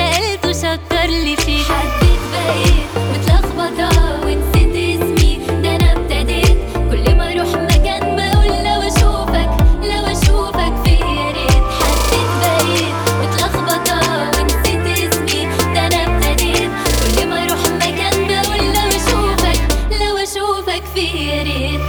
سألته شكر لي فيك حبيت بقيت متلخبطة ونسيت اسمي ده أنا ابتديت كل ما أروح مكان بقول لو أشوفك لو أشوفك فيه يا ريت حبيت بقيت متلخبطة ونسيت اسمي ده أنا ابتديت كل ما أروح مكان بقول لو أشوفك لو أشوفك فيه يا ريت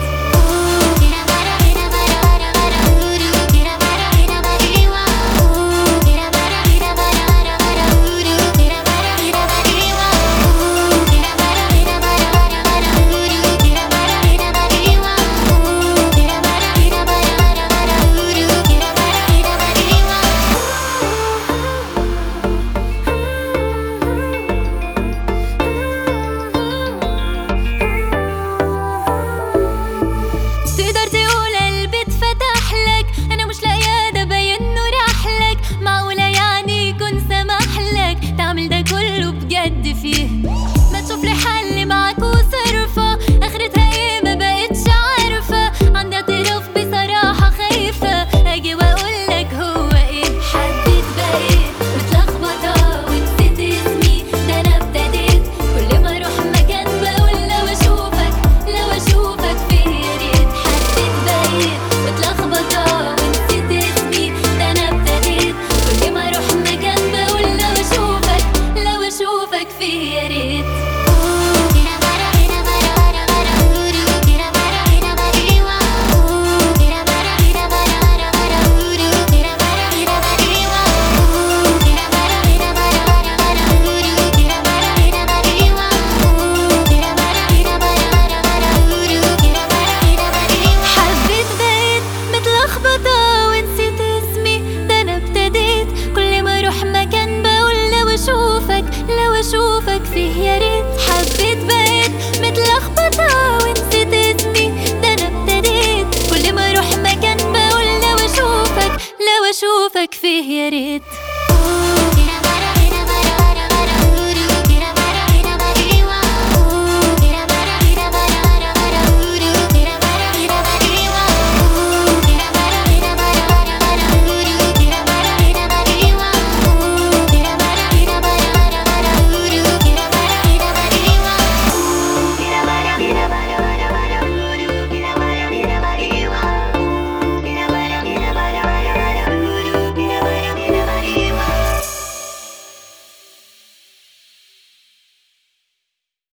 تقدر تقول قلبي اتفتح لك انا مش لاقيه ده باين انه راح لك معقوله يعني يكون سمح لك تعمل ده كله بجد فيه ما تشوف لي حل معاك وصرفه اخرتها ايه ما بقتش عارفه عندي اعتراف بصراحه خايفه اجي واقول لك هو ايه حبيت بقيت متلخبطة ونسيت اسمي ده أنا ابتديت كل ما أروح مكان بقول لو أشوفك لو أشوفك فيه يا ريت حبيت بقيت متلخبطة ونسيت اسمي ده أنا ابتديت كل ما أروح مكان بقول لو أشوفك لو أشوفك فيه يا ريت حبيت بقيت متلخبطة ونسيت اسمي ده أنا ابتديت كل ما أروح مكان بقول لو أشوفك لو أشوفك فيه يا